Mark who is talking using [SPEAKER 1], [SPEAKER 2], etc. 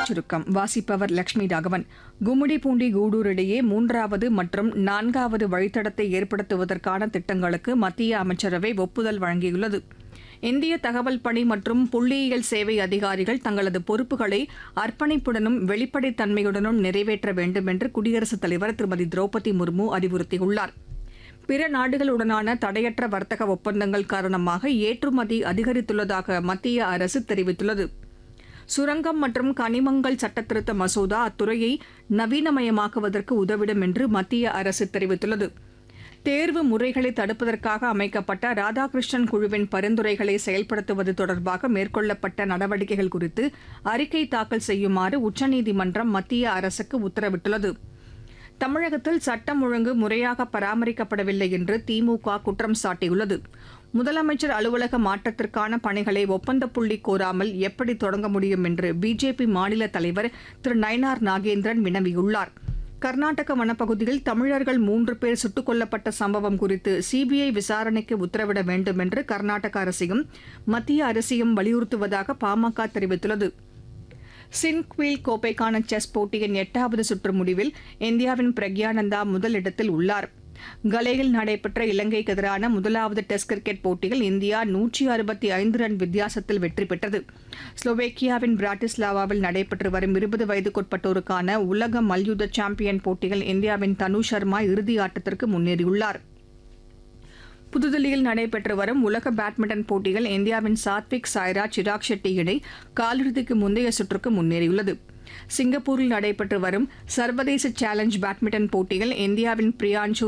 [SPEAKER 1] செய்திச் சுருக்கம் வாசிப்பவர் லட்சுமி ராகவன் கும்மிடிப்பூண்டி கூடூர் இடையே மூன்றாவது மற்றும் நான்காவது வழித்தடத்தை ஏற்படுத்துவதற்கான திட்டங்களுக்கு மத்திய அமைச்சரவை ஒப்புதல் வழங்கியுள்ளது இந்திய தகவல் பணி மற்றும் புள்ளியியல் சேவை அதிகாரிகள் தங்களது பொறுப்புகளை அர்ப்பணிப்புடனும் வெளிப்படைத்தன்மையுடனும் நிறைவேற்ற வேண்டும் என்று குடியரசுத் தலைவர் திருமதி திரௌபதி முர்மு அறிவுறுத்தியுள்ளார் பிற நாடுகளுடனான தடையற்ற வர்த்தக ஒப்பந்தங்கள் காரணமாக ஏற்றுமதி அதிகரித்துள்ளதாக மத்திய அரசு தெரிவித்துள்ளது சுரங்கம் மற்றும் கனிமங்கள் சட்டத்திருத்த மசோதா அத்துறையை நவீனமயமாக்குவதற்கு உதவிடும் என்று மத்திய அரசு தெரிவித்துள்ளது தேர்வு முறைகளை தடுப்பதற்காக அமைக்கப்பட்ட ராதாகிருஷ்ணன் குழுவின் பரிந்துரைகளை செயல்படுத்துவது தொடர்பாக மேற்கொள்ளப்பட்ட நடவடிக்கைகள் குறித்து அறிக்கை தாக்கல் செய்யுமாறு உச்சநீதிமன்றம் மத்திய அரசுக்கு உத்தரவிட்டுள்ளது தமிழகத்தில் சட்டம் ஒழுங்கு முறையாக பராமரிக்கப்படவில்லை என்று திமுக குற்றம் சாட்டியுள்ளது முதலமைச்சர் அலுவலக மாற்றத்திற்கான பணிகளை ஒப்பந்த புள்ளி கோராமல் எப்படி தொடங்க முடியும் என்று பிஜேபி மாநில தலைவர் திரு நயனார் நாகேந்திரன் வினவியுள்ளார் கர்நாடக வனப்பகுதியில் தமிழர்கள் மூன்று பேர் சுட்டுக் கொல்லப்பட்ட சம்பவம் குறித்து சிபிஐ விசாரணைக்கு உத்தரவிட வேண்டும் என்று கர்நாடக அரசையும் மத்திய அரசையும் வலியுறுத்துவதாக பாமக தெரிவித்துள்ளது சின்க்வீல் கோப்பைக்கான செஸ் போட்டியின் எட்டாவது சுற்று முடிவில் இந்தியாவின் பிரக்யானந்தா முதலிடத்தில் உள்ளார் கலேயில் நடைபெற்ற இலங்கைக்கு எதிரான முதலாவது டெஸ்ட் கிரிக்கெட் போட்டியில் இந்தியா நூற்றி அறுபத்தி ஐந்து ரன் வித்தியாசத்தில் வெற்றி பெற்றது ஸ்லோவேக்கியாவின் பிராட்டிஸ்லாவாவில் நடைபெற்று வரும் இருபது வயதுக்குட்பட்டோருக்கான உலக மல்யுத்த சாம்பியன் போட்டியில் இந்தியாவின் தனு சர்மா இறுதி ஆட்டத்திற்கு முன்னேறியுள்ளார் புதுதில்லியில் நடைபெற்று வரும் உலக பேட்மிண்டன் போட்டியில் இந்தியாவின் சாத்விக் சாய்ராஜ் சிராக் ஷெட்டி இணை காலிறுதிக்கு முந்தைய சுற்றுக்கு முன்னேறியுள்ளது சிங்கப்பூரில் நடைபெற்று வரும் சர்வதேச சேலஞ்ச் பேட்மிண்டன் போட்டியில் இந்தியாவின் பிரியான்சு